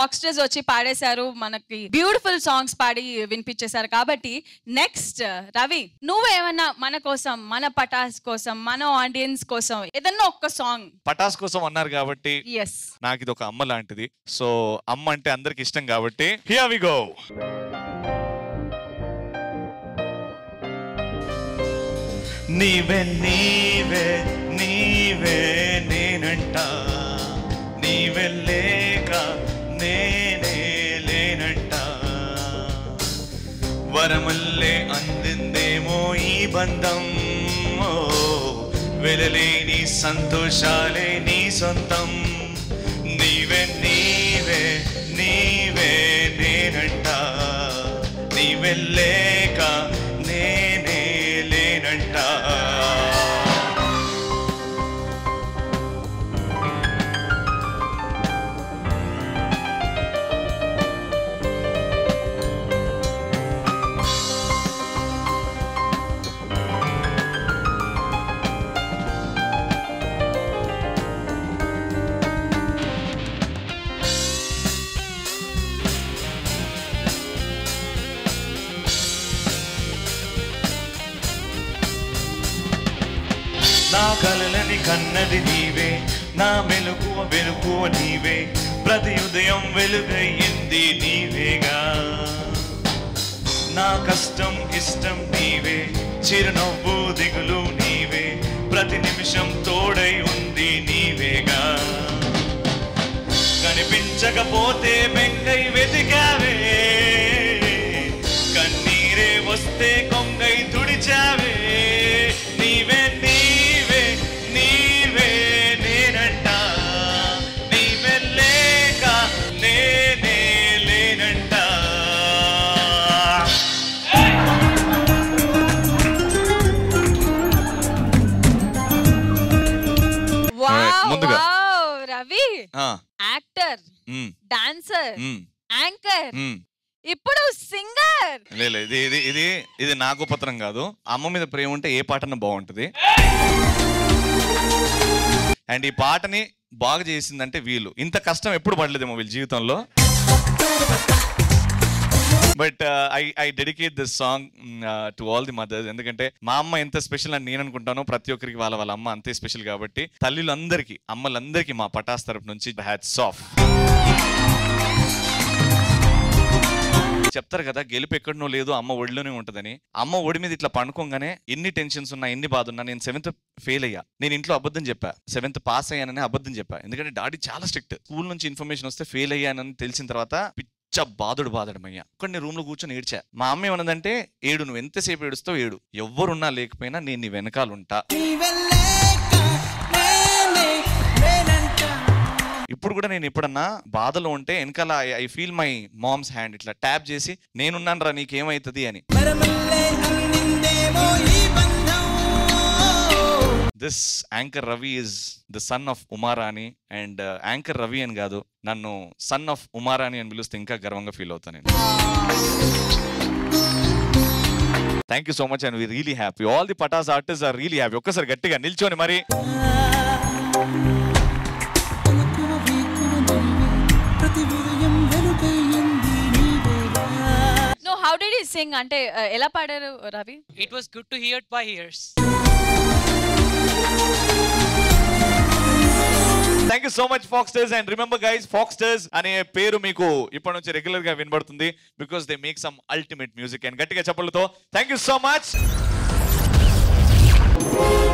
ఫాక్స్టర్స్ వచ్చి పాడేశారు మనకి beautiful songs పాడి వినిపించేశారు కాబట్టి నెక్స్ట్ రవి నువ్వేమన్నా మన కోసం మన పటాస్ కోసం మన ఆడియన్స్ కోసం ఏదన్నా ఒక్క సాంగ్ పటాస్ కోసం అన్నారు కాబట్టి ఎస్ నాకు ఇది ఒక అమ్మ లాంటిది సో అమ్మ అంటే అందరికి ఇష్టం కాబట్టి హియర్ వి గో నీవే నీవే నీవే నేనంట నీవే లేక నేనే లేనంట వరమల్లే అందిందేమో ఈ బంధం ఓ, వెలలేని సంతోషాలే నీ సొంతం నీవే నీవే నీవే నేనంట నీవే లేక నేనే లేనంట నా కలలని కన్నది నీవే నా మెలుకువ వెలుకువ నీవే ప్రతి ఉదయం వెలుగయ్యింది నీవేగా నా కష్టం ఇష్టం నీవే చిరునవ్వు దిగులు నీవే ప్రతి నిమిషం తోడై ఉంది నీవేగా కనిపించకపోతే బెంగై వెతికావే కన్నీరే వస్తే కొంగై తుడిచావే నీవే నీవే నీవే నేనంట నీవే లేక నేనే లేనంట వావ్ ముందుగా. వావ్ రవి ఆ, actor um, dancer um, anchor um. ఇప్పుడు సింగర్ లే లే, ఇది ఇది ఇది ఇది నా గొప్పతనం కాదు అమ్మ మీద ప్రేమ ఉంటే ఏ పాటన బాగుంటుంది అండ్ ఈ పాటని బాగా చేసిందంటే వీళ్ళు ఇంత కష్టం ఎప్పుడు పడలేదేమో వీళ్ళ జీవితంలో but I I dedicate this song to all the mothers ఎందుకంటే మా అమ్మ ఎంత స్పెషల్ అని నేను అనుకుంటానో ప్రతి ఒక్కరికి వాళ్ళ వాళ్ళ అమ్మ అంతే స్పెషల్ కాబట్టి తల్లులందరికీ అమ్మలందరికీ మా పటాస్ తరపు నుంచి హ్యాట్స్ ఆఫ్ చెప్తారు కదా గెలుపు ఎక్కడనో లేదు అమ్మ ఒడిలోనే ఉంటదని అమ్మ ఒడి మీద ఇట్లా పండుకోగానే ఎన్ని టెన్షన్స్ ఉన్నా ఎన్ని బాధ ఉన్నా నేను సెవెంత్ ఫెయిల్ అయ్యా నేను ఇంట్లో అబద్ధం చెప్పా సెవెంత్ పాస్ అయ్యానని అబద్ధం చెప్పా ఎందుకంటే డాడీ చాలా స్ట్రిక్ట్ స్కూల్ నుంచి ఇన్ఫర్మేషన్ వస్తే ఫెయిల్ అయ్యానని తెలిసిన తర్వాత పిచ్చ బాధుడు బాధడమయ్యా కొన్ని రూమ్ లో కూర్చొని ఏడ్చా మా అమ్మ ఏమన్నదంటే ఏడు నువ్వు ఎంతసేపు ఏడుస్తావు ఏడు ఎవ్వరున్నా లేకపోయినా నేను నీ వెనకాల ఉంటా ఇప్పుడు కూడా నేను ఎప్పుడన్నా బాధలో ఉంటే వెనకాల I feel my mom's hand ఇట్లా ట్యాప్ చేసి నేనున్నాను రా నీకేమైతుంది అని this anchor Ravi is the son of Umarani and anchor Ravi అని కాదు నన్ను సన్ ఆఫ్ ఉమారాణి అని పిలిస్తే ఇంకా గర్వంగా ఫీల్ అవుతాను నేను thank you so much and we really happy all the Pataas artist are really happy ఒక్కసారి గట్టిగా నిల్చొని మరి know how did he Singh అంటే uh, ఎలా పాడారు Ravi It was good to hear it by ears. Thank you so much Foxsters and remember guys Foxsters అనే పేరు మీకు ఇప్పటి నుంచి రెగ్యులర్ గా వినబడుతుంది because they make some ultimate music and గట్టిగా చెప్పలతో థ్యాంక్ యూ సో మచ్